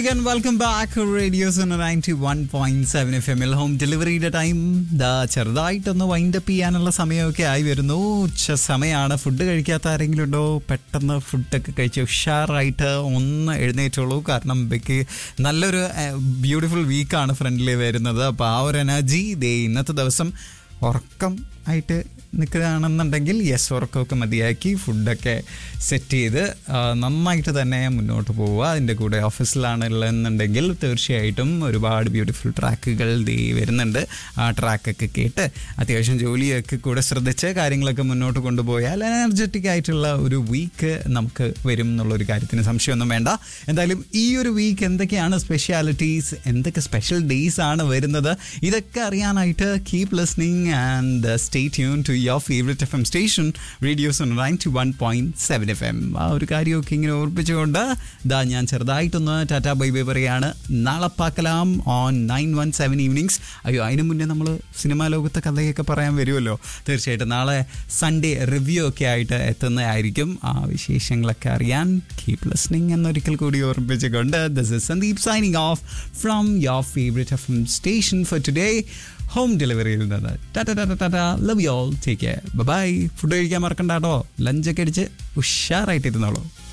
Again, welcome back. Radio Sona 91.7 F എമ്മിൽ home ഡെലിവറിയുടെ time ദാ ചെറുതായിട്ടൊന്ന് വൈൻഡ് അപ്പ് ചെയ്യാനുള്ള സമയമൊക്കെ ആയി വരുന്നു ഉച്ച സമയമാണ് ഫുഡ് കഴിക്കാത്ത ആരെങ്കിലും ഉണ്ടോ പെട്ടെന്ന് ഫുഡൊക്കെ കഴിച്ച് ഉഷാറായിട്ട് ഒന്ന് എഴുന്നേറ്റുള്ളൂ കാരണം ബെക്ക് നല്ലൊരു ബ്യൂട്ടിഫുൾ വീക്കാണ് ഫ്രണ്ടിൽ വരുന്നത് അപ്പോൾ ആ ഒരു എനർജി ദേ ഇന്നത്തെ ദിവസം ഉറക്കം ആയിട്ട് നിൽക്കുകയാണെന്നുണ്ടെങ്കിൽ യെസ് ഉറക്കമൊക്കെ മതിയാക്കി ഫുഡൊക്കെ സെറ്റ് ചെയ്ത് ആ, നന്നായിട്ട് തന്നെ മുന്നോട്ട് പോവുക അതിൻ്റെ കൂടെ ഓഫീസിലാണ് ഉള്ളതെന്നുണ്ടെങ്കിൽ തീർച്ചയായിട്ടും ഒരുപാട് ബ്യൂട്ടിഫുൾ ട്രാക്കുകൾ ദേ വരുന്നുണ്ട് ആ ട്രാക്കൊക്കെ കേട്ട് അത്യാവശ്യം ജോലിയൊക്കെ കൂടെ ശ്രദ്ധിച്ച് കാര്യങ്ങളൊക്കെ മുന്നോട്ട് കൊണ്ടുപോയാൽ എനർജറ്റിക് ആയിട്ടുള്ള ഒരു വീക്ക് നമുക്ക് വരും എന്നുള്ളൊരു കാര്യത്തിന് സംശയമൊന്നും വേണ്ട എന്തായാലും ഈ ഒരു വീക്ക് എന്തൊക്കെയാണ് സ്പെഷ്യാലിറ്റീസ് എന്തൊക്കെ സ്പെഷ്യൽ ഡേയ്സ് ആണ് വരുന്നത് ഇതൊക്കെ അറിയാനായിട്ട് keep listening and stay tune to your favourite F M station radios ninety one point seven F M ആ ഒരു കാര്യമൊക്കെ ഇങ്ങനെ ഓർപ്പിച്ചുകൊണ്ട് ദാ ഞാൻ ചെറുതായിട്ടൊന്ന് ടാറ്റാ ബൈ ബൈ പറയാണ് നാളെ പാക്കലാം on nine one seven evenings അയ്യോ അതിന് മുന്നേ നമ്മൾ സിനിമാ ലോകത്തെ കഥയൊക്കെ പറയാൻ വരുമല്ലോ തീർച്ചയായിട്ടും നാളെ സൺഡേ റിവ്യൂ ഒക്കെ ആയിട്ട് എത്തുന്നതായിരിക്കും ആ വിശേഷങ്ങളൊക്കെ അറിയാൻ കീപ് ലിസ്ണിംഗ് എന്നൊരിക്കൽ കൂടി ഓർമ്മിപ്പിച്ചുകൊണ്ട് this is Sandeep signing off from your favourite F M station for today home ഡെലിവറിയിൽ നിന്ന് tata tata tata love you all take care bye food കഴിക്കാൻ മറക്കണ്ട കേട്ടോ ലഞ്ചൊക്കെ അടിച്ച് ഉഷാറായിട്ടിരുന്നോളൂ